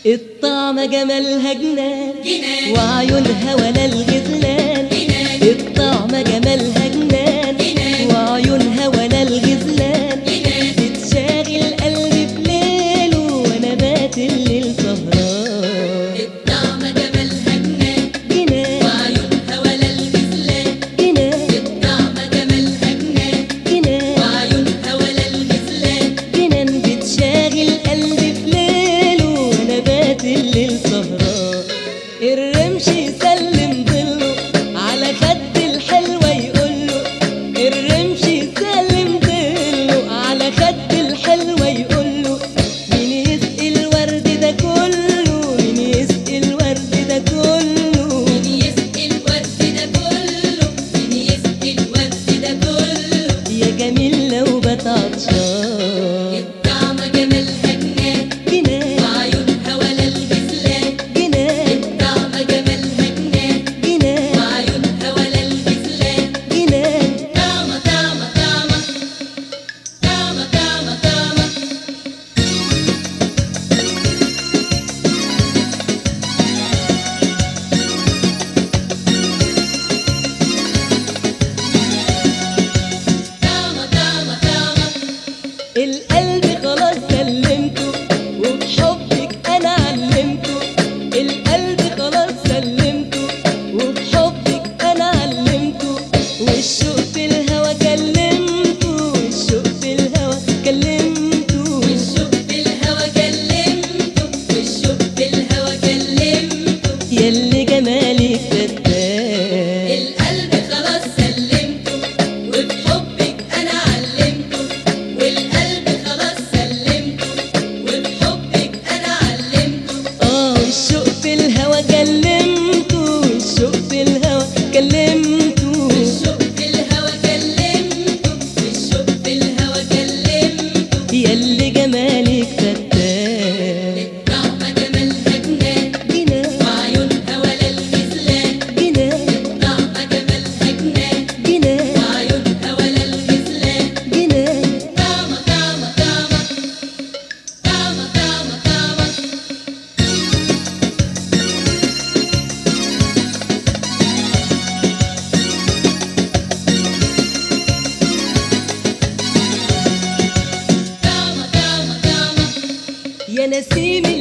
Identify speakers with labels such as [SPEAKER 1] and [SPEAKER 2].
[SPEAKER 1] الطعمة جمالها جنان
[SPEAKER 2] جنان.
[SPEAKER 1] وعيونها ولا الغزلان
[SPEAKER 2] جنان.
[SPEAKER 1] الطعمة جمالها جنان
[SPEAKER 2] جنان.
[SPEAKER 1] وعيونها ولا الغزلان
[SPEAKER 2] جنان.
[SPEAKER 1] بتشاغل قلبي بليله وانا بات الليل سهران
[SPEAKER 2] الطعمة جمالها جنان
[SPEAKER 1] جنان
[SPEAKER 2] وعيونها ولا الغزلان
[SPEAKER 1] جنان
[SPEAKER 2] الطعمة جمالها جنان
[SPEAKER 1] جنان
[SPEAKER 2] وعيونها ولا الغزلان
[SPEAKER 1] جنان بتشاغل قلبي في ليله وانا بات الليل سهران الرمش يسلم ظله على خد الحلوة يقوله الرمش يسلم ظله على خد الحلوة يقوله مين يسقي الورد ده كله مين يسقي الورد ده كله
[SPEAKER 2] مين يسقي الورد ده كله مين يسقي الورد ده كله
[SPEAKER 1] يا جميل لو بتعطشان
[SPEAKER 2] الطعمة جمالها جنان
[SPEAKER 1] جنان
[SPEAKER 2] وعيونها ولا الغزلان
[SPEAKER 1] جنان
[SPEAKER 2] الطعمة جمالها جنان
[SPEAKER 1] جنان
[SPEAKER 2] وعيونها ولا الغزلان
[SPEAKER 1] جنان
[SPEAKER 2] طعمة طعمة طعمة طعمة طعمة طعمة طعمة طعمة طعمة
[SPEAKER 1] القلب خلاص سلمته وبحبك انا علمته القلب خلاص سلمته وبحبك انا علمته والشوق في الهوى كلمته والشوق في الهوى كلمته
[SPEAKER 2] والشوق في الهوى كلمته والشوق في الهوى كلمته
[SPEAKER 1] ياللي جمالك فتان
[SPEAKER 2] القلب خلاص سلمته وبحبك انا علمته والقلب خلاص سلمته وبحبك انا علمته
[SPEAKER 1] اه والشوق في الهوى كلمته والشوق في الهوى كلمته
[SPEAKER 2] والشوق في الهوى كلمته والشوق في الهوى كلمته
[SPEAKER 1] ياللي جمالك فتان
[SPEAKER 2] الطعمة جمالها جنان
[SPEAKER 1] جنان
[SPEAKER 2] وعيونها ولا الغزلان
[SPEAKER 1] جنان
[SPEAKER 2] الطعمة جمالها جنان
[SPEAKER 1] جنان
[SPEAKER 2] وعيونها ولا الغزلان
[SPEAKER 1] جنان
[SPEAKER 2] طعمة طعمة طعمة طعمة طعمة طعمة طعمة طعمة طعمة
[SPEAKER 1] يا نسيم